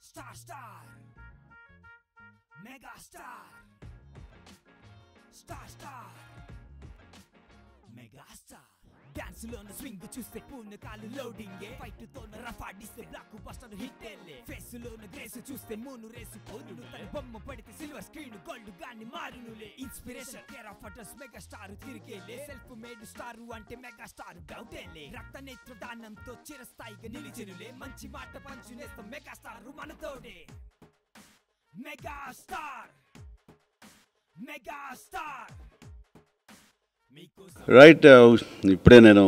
Star Star Mega Star Star Star Mega Star dance లోన swing చూస్తే పూర్ణ కాలు లోడింగ్ ఫైట్ తోన రఫాడిస్తే బ్లాక్ బస్టర్ హిట్ ఫేస్ లోన గ్రేస్ చూస్తే మూను రేసు పోనుడు తన బొమ్మ పడితే సిల్వర్ స్క్రీన్ గోల్డ్ గాని మారునులే ఇన్స్పిరేషన్ కేర్ ఆఫ్ అటర్స్ మెగా స్టార్ తిరిగేలే సెల్ఫ్ మేడ్ స్టార్ అంటే మెగా స్టార్ డౌటేలే రక్త నేత్ర దానంతో చిరస్థాయిగా నిలిచినులే మంచి మాట పంచునేస్తాం మెగా స్టార్ మనతోడే మెగా స్టార్ మెగా స్టార్ మీకోసం రైట్ ఇప్పుడే నేను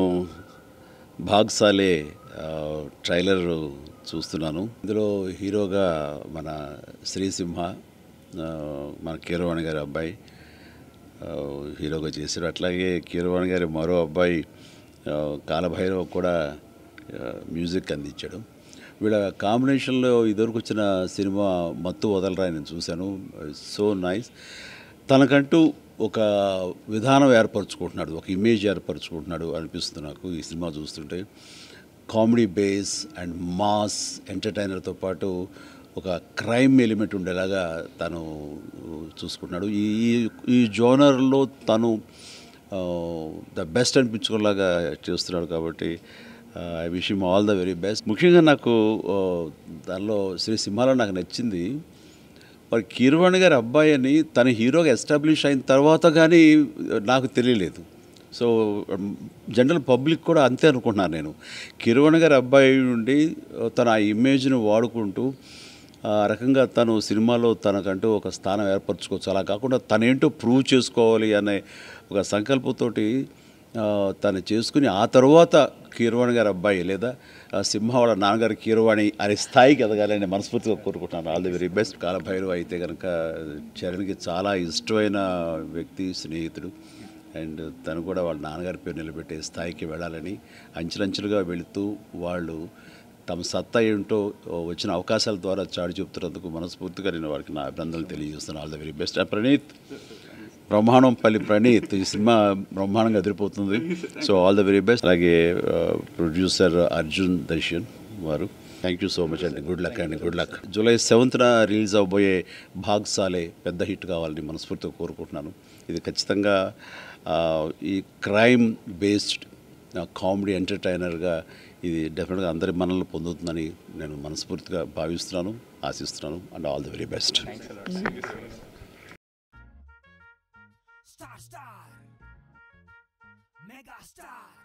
భాగ్సాలే ట్రైలర్ చూస్తున్నాను ఇందులో హీరోగా మన శ్రీసింహ ఆ, మన కీరవాణి గారి అబ్బాయి ఆ, హీరోగా చేశారు అట్లాగే కీరవాణి గారి మరో అబ్బాయి ఆ, కాలభైరవ్ కూడా ఆ, మ్యూజిక్ అందించాడు వీళ్ళ కాంబినేషన్లో ఇదివరకు వచ్చిన సినిమా మత్తు వదలరా నేను చూశాను సో నైస్ తనకంటూ ఒక విధానం ఏర్పరచుకుంటున్నాడు ఒక ఇమేజ్ ఏర్పరచుకుంటున్నాడు అనిపిస్తుంది నాకు ఈ సినిమా చూస్తుంటే కామెడీ బేస్ అండ్ మాస్ ఎంటర్టైనర్తో పాటు ఒక క్రైమ్ ఎలిమెంట్ ఉండేలాగా తను చూసుకుంటున్నాడు ఈ ఈ- ఈ జోనర్లో తను ద బెస్ట్ అనిపించుకునేలాగా చేస్తున్నాడు కాబట్టి I wish him all the very best ముఖ్యంగా నాకు ఆ, దానిలో శ్రీ సింహాలో నాకు నచ్చింది మరి కీరవాణి గారి అబ్బాయి అని తన హీరోగా ఎస్టాబ్లిష్ అయిన తర్వాత కానీ నాకు తెలియలేదు సో జనరల్ పబ్లిక్ కూడా అంతే అనుకుంటున్నాను నేను కిరవాణి గారి అబ్బాయి నుండి తన ఆ ఇమేజ్ని వాడుకుంటూ ఆ రకంగా తను సినిమాలో తనకంటూ ఒక స్థానం ఏర్పరచుకోవచ్చు అలా కాకుండా తనేంటో ప్రూవ్ చేసుకోవాలి అనే ఒక సంకల్పంతోటి ఆ, తను చేసుకుని ఆ తర్వాత కీరవాణి గారి అబ్బాయి లేదా ఆ సింహ వాళ్ళ నాన్నగారి కీరవాణి అనే స్థాయికి ఎదగాలని మనస్ఫూర్తిగా కోరుకుంటున్నాను all the very best Kaalabhairav అయితే కనుక చరణ్కి చాలా ఇష్టమైన వ్యక్తి స్నేహితుడు అండ్ తను కూడా వాళ్ళ నాన్నగారి పేరు నిలబెట్టే స్థాయికి వెళ్ళాలని అంచెలంచెలుగా వెళుతూ వాళ్ళు తమ సత్తా ఏంటో వచ్చిన అవకాశాల ద్వారా చాటి చెప్తున్నందుకు మనస్ఫూర్తిగా నేను వారికి నా అభినందనలు తెలియజేస్తున్నాను all the very best Praneeth బ్రహ్మాండం పల్లి ప్రణీత్ ఈ సినిమా బ్రహ్మాండంగా ఎదిరిపోతుంది so all the very best అలాగే ప్రొడ్యూసర్ అర్జున్ దర్శన్ వారు థ్యాంక్ యూ సో మచ్ అండి గుడ్ లక్ అండి గుడ్ లక్ జూలై సెవెంత్న రిలీజ్ అవబోయే భాగ్సాలే పెద్ద హిట్ కావాలని మనస్ఫూర్తిగా కోరుకుంటున్నాను ఇది ఖచ్చితంగా ఆ, ఈ క్రైమ్ బేస్డ్ కామెడీ ఎంటర్టైనర్గా ఇది డెఫినెట్గా అందరి మనల్ని పొందుతుందని నేను మనస్ఫూర్తిగా భావిస్తున్నాను ఆశిస్తున్నాను and all the very best Star Star Mega Star